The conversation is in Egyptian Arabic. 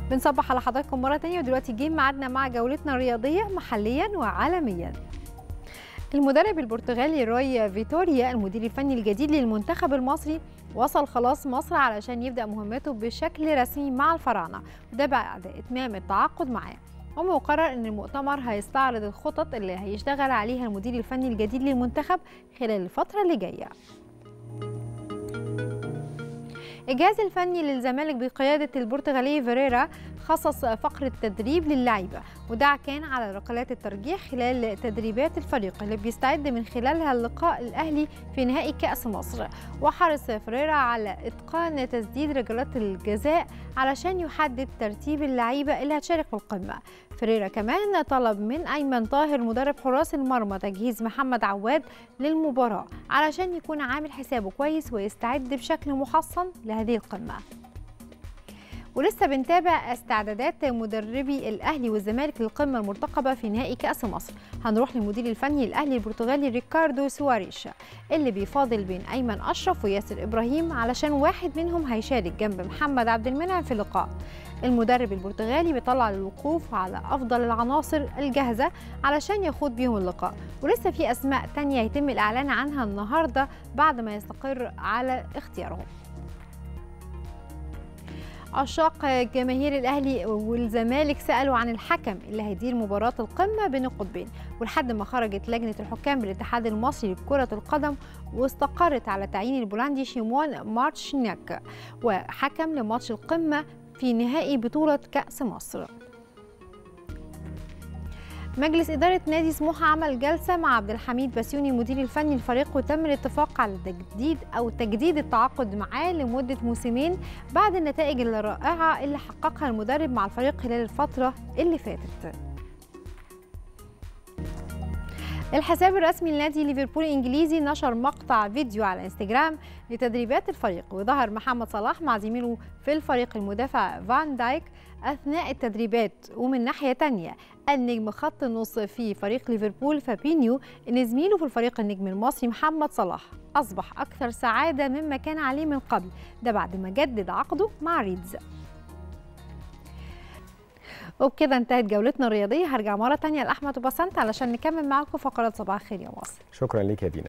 بنصبح على حضراتكم مرة تانية ودلوقتي جه ميعادنا مع جولتنا الرياضية محليا وعالميا المدرب البرتغالي روي فيتوريا المدير الفني الجديد للمنتخب المصري وصل خلاص مصر علشان يبدأ مهمته بشكل رسمي مع الفراعنة وده بعد إتمام التعاقد معاه ومقرر ان المؤتمر هيستعرض الخطط اللي هيشتغل عليها المدير الفني الجديد للمنتخب خلال الفترة اللي جاية الجهاز الفني للزمالك بقيادة البرتغالي فيريرا خصص فقرة تدريب للعيبة وده كان على ركلات الترجيح خلال تدريبات الفريق اللي بيستعد من خلالها اللقاء الأهلي في نهائي كأس مصر وحرص فريرا على إتقان تسديد ركلات الجزاء علشان يحدد ترتيب اللعيبة اللي هتشارك في القمة فريرا كمان طلب من أيمن طاهر مدرب حراس المرمى تجهيز محمد عواد للمباراة علشان يكون عامل حسابه كويس ويستعد بشكل محصن لهذه القمة ولسه بنتابع استعدادات مدربي الاهلي والزمالك للقمه المرتقبه في نهائي كاس مصر هنروح للمدير الفني الاهلي البرتغالي ريكاردو سواريش اللي بيفاضل بين ايمن اشرف وياسر ابراهيم علشان واحد منهم هيشارك جنب محمد عبد المنعم في اللقاء المدرب البرتغالي بيطلع للوقوف على افضل العناصر الجاهزه علشان يخوض بيهم اللقاء ولسه في اسماء تانية يتم الاعلان عنها النهارده بعد ما يستقر على اختيارهم عشاق جماهير الاهلي والزمالك سالوا عن الحكم اللي هيدير مباراه القمه بين القطبين ولحد ما خرجت لجنه الحكام بالاتحاد المصري لكره القدم واستقرت على تعيين البولندي شيمون مارتشنيك وحكم لماتش القمه في نهائي بطوله كاس مصر مجلس إدارة نادي سموحة عمل جلسة مع عبد الحميد بسيوني المدير الفني للفريق وتم الاتفاق على تجديد أو تجديد التعاقد معاه لمدة موسمين بعد النتائج الرائعة اللي حققها المدرب مع الفريق خلال الفترة اللي فاتت. الحساب الرسمي لنادي ليفربول الانجليزي نشر مقطع فيديو على انستجرام لتدريبات الفريق وظهر محمد صلاح مع زميله في الفريق المدافع فان دايك اثناء التدريبات ومن ناحيه تانية النجم خط النص في فريق ليفربول فابينيو ان زميله في الفريق النجم المصري محمد صلاح اصبح اكثر سعاده مما كان عليه من قبل ده بعد ما جدد عقده مع ريدز وبكده انتهت جولتنا الرياضيه هرجع مره تانية لاحمد وبسنت علشان نكمل معاكم فقرات صباح الخير يا مصر شكرا ليك يا دينا